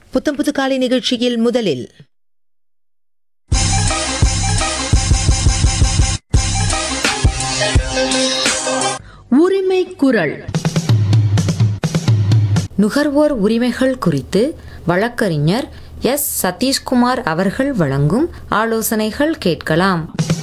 புத்தம் புது காலை நிகழ்ச்சியில் முதலில் உரிமை குரல் நுகர்வோர் உரிமைகள் குறித்து வழக்கறிஞர் எஸ் சதீஷ்குமார் அவர்கள் வழங்கும் ஆலோசனைகள் கேட்கலாம்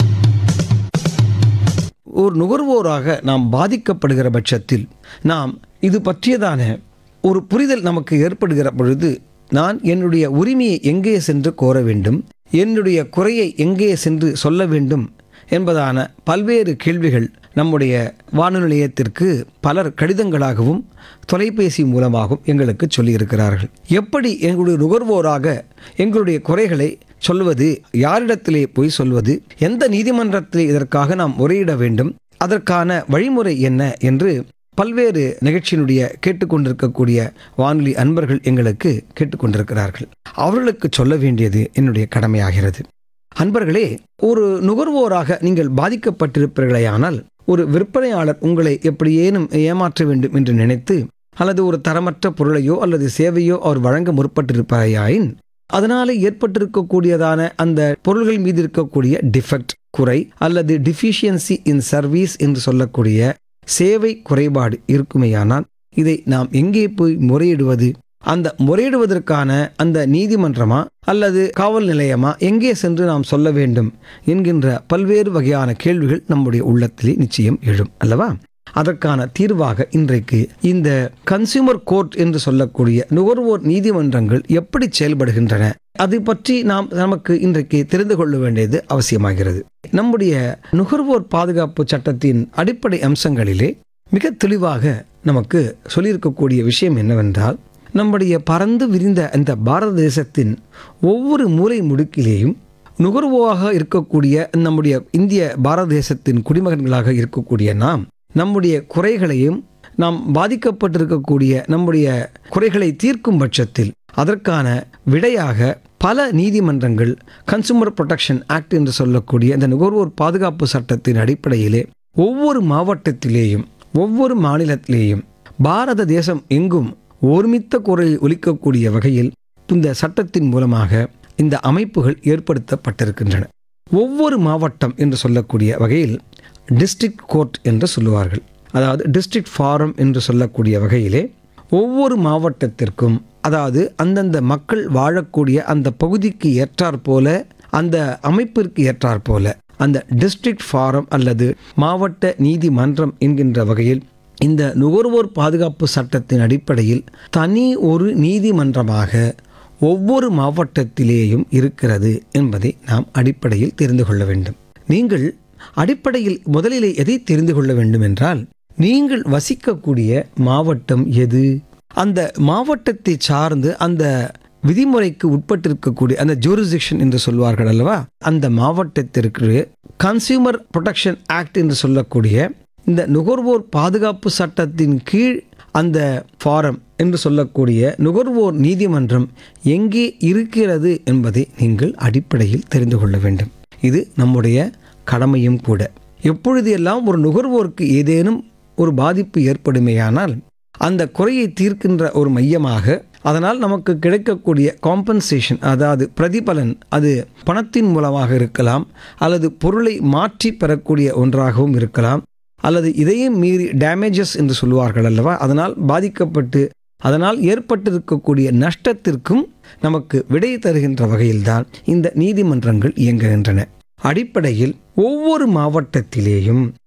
ஒரு நுகர்வோராக நாம் பாதிக்கப்படுகிற பட்சத்தில் நாம் இது பற்றியதான ஒரு புரிதல் நமக்கு ஏற்படுகிற பொழுது நான் என்னுடைய உரிமையை எங்கே சென்று கோர வேண்டும் என்னுடைய குறையை எங்கே சென்று சொல்ல வேண்டும் என்பதான பல்வேறு கேள்விகள் நம்முடைய வானொலி நிலையத்திற்கு பலர் கடிதங்களாகவும் தொலைபேசி மூலமாகவும் எங்களுக்கு சொல்லியிருக்கிறார்கள் எப்படி எங்களுடைய நுகர்வோராக எங்களுடைய குறைகளை சொல்வது யாரிடத்திலே போய் சொல்வது எந்த நீதிமன்றத்திலே இதற்காக நாம் முறையிட வேண்டும் அதற்கான வழிமுறை என்ன என்று பல்வேறு நிகழ்ச்சியினுடைய கேட்டுக்கொண்டிருக்கக்கூடிய வானொலி அன்பர்கள் எங்களுக்கு கேட்டுக்கொண்டிருக்கிறார்கள் அவர்களுக்கு சொல்ல வேண்டியது என்னுடைய கடமையாகிறது அன்பர்களே ஒரு நுகர்வோராக நீங்கள் பாதிக்கப்பட்டிருப்பீர்களேயானால் ஒரு விற்பனையாளர் உங்களை எப்படியேனும் ஏமாற்ற வேண்டும் என்று நினைத்து அல்லது ஒரு தரமற்ற பொருளையோ அல்லது சேவையோ அவர் வழங்க முற்பட்டிருப்பாயாயின் அதனால ஏற்பட்டிருக்கக்கூடியதான அந்த பொருள்கள் மீது இருக்கக்கூடிய டிஃபெக்ட் குறை அல்லது டிஃபிஷியன்சி இன் சர்வீஸ் என்று சொல்லக்கூடிய சேவை குறைபாடு இருக்குமேயானால் இதை நாம் எங்கே போய் முறையிடுவது அந்த முறையிடுவதற்கான அந்த நீதிமன்றமா அல்லது காவல் நிலையமா எங்கே சென்று நாம் சொல்ல வேண்டும் என்கின்ற பல்வேறு வகையான கேள்விகள் நம்முடைய உள்ளத்திலே நிச்சயம் எழும் அல்லவா அதற்கான தீர்வாக இன்றைக்கு இந்த கன்சியூமர் கோர்ட் என்று சொல்லக்கூடிய நுகர்வோர் நீதிமன்றங்கள் எப்படி செயல்படுகின்றன அது பற்றி நாம் நமக்கு இன்றைக்கு தெரிந்து கொள்ள வேண்டியது அவசியமாகிறது நம்முடைய நுகர்வோர் பாதுகாப்பு சட்டத்தின் அடிப்படை அம்சங்களிலே மிக தெளிவாக நமக்கு சொல்லியிருக்கக்கூடிய விஷயம் என்னவென்றால் நம்முடைய பறந்து விரிந்த அந்த பாரத தேசத்தின் ஒவ்வொரு மூலை முடுக்கிலேயும் நுகர்வோராக இருக்கக்கூடிய நம்முடைய இந்திய பாரத தேசத்தின் குடிமகன்களாக இருக்கக்கூடிய நாம் நம்முடைய குறைகளையும் நாம் பாதிக்கப்பட்டிருக்கக்கூடிய நம்முடைய குறைகளை தீர்க்கும் பட்சத்தில் அதற்கான விடையாக பல நீதிமன்றங்கள் கன்சூமர் ப்ரொடெக்ஷன் ஆக்ட் என்று சொல்லக்கூடிய இந்த நுகர்வோர் பாதுகாப்பு சட்டத்தின் அடிப்படையிலே ஒவ்வொரு மாவட்டத்திலேயும் ஒவ்வொரு மாநிலத்திலேயும் பாரத தேசம் எங்கும் ஒருமித்த குரலில் ஒலிக்கக்கூடிய வகையில் இந்த சட்டத்தின் மூலமாக இந்த அமைப்புகள் ஏற்படுத்தப்பட்டிருக்கின்றன ஒவ்வொரு மாவட்டம் என்று சொல்லக்கூடிய வகையில் டிஸ்ட்ரிக்ட் கோர்ட் என்று சொல்லுவார்கள் அதாவது டிஸ்ட்ரிக்ட் ஃபாரம் என்று சொல்லக்கூடிய வகையிலே ஒவ்வொரு மாவட்டத்திற்கும் அதாவது அந்தந்த மக்கள் வாழக்கூடிய அந்த பகுதிக்கு ஏற்றாற் போல அந்த அமைப்பிற்கு ஏற்றாற் போல அந்த டிஸ்ட்ரிக்ட் ஃபாரம் அல்லது மாவட்ட நீதிமன்றம் என்கின்ற வகையில் இந்த நுகர்வோர் பாதுகாப்பு சட்டத்தின் அடிப்படையில் தனி ஒரு நீதிமன்றமாக ஒவ்வொரு மாவட்டத்திலேயும் இருக்கிறது என்பதை நாம் அடிப்படையில் தெரிந்து கொள்ள வேண்டும் நீங்கள் அடிப்படையில் முதலிலே எதை தெரிந்து கொள்ள வேண்டும் என்றால் நீங்கள் வசிக்கக்கூடிய மாவட்டம் எது அந்த மாவட்டத்தை சார்ந்து அந்த விதிமுறைக்கு உட்பட்டிருக்கக்கூடிய அந்த ஜூரிசிக்ஷன் என்று சொல்வார்கள் அல்லவா அந்த மாவட்டத்திற்கு கன்சியூமர் ப்ரொடெக்ஷன் ஆக்ட் என்று சொல்லக்கூடிய இந்த நுகர்வோர் பாதுகாப்பு சட்டத்தின் கீழ் அந்த ஃபாரம் என்று சொல்லக்கூடிய நுகர்வோர் நீதிமன்றம் எங்கே இருக்கிறது என்பதை நீங்கள் அடிப்படையில் தெரிந்து கொள்ள வேண்டும் இது நம்முடைய கடமையும் கூட எப்பொழுது எல்லாம் ஒரு நுகர்வோருக்கு ஏதேனும் ஒரு பாதிப்பு ஏற்படுமேயானால் அந்த குறையை தீர்க்கின்ற ஒரு மையமாக அதனால் நமக்கு கிடைக்கக்கூடிய காம்பன்சேஷன் அதாவது பிரதிபலன் அது பணத்தின் மூலமாக இருக்கலாம் அல்லது பொருளை மாற்றி பெறக்கூடிய ஒன்றாகவும் இருக்கலாம் அல்லது இதையும் மீறி டேமேஜஸ் என்று சொல்லுவார்கள் அல்லவா அதனால் பாதிக்கப்பட்டு அதனால் ஏற்பட்டிருக்கக்கூடிய நஷ்டத்திற்கும் நமக்கு விடை தருகின்ற வகையில்தான் இந்த நீதிமன்றங்கள் இயங்குகின்றன அடிப்படையில் ஒவ்வொரு மாவட்டத்திலேயும்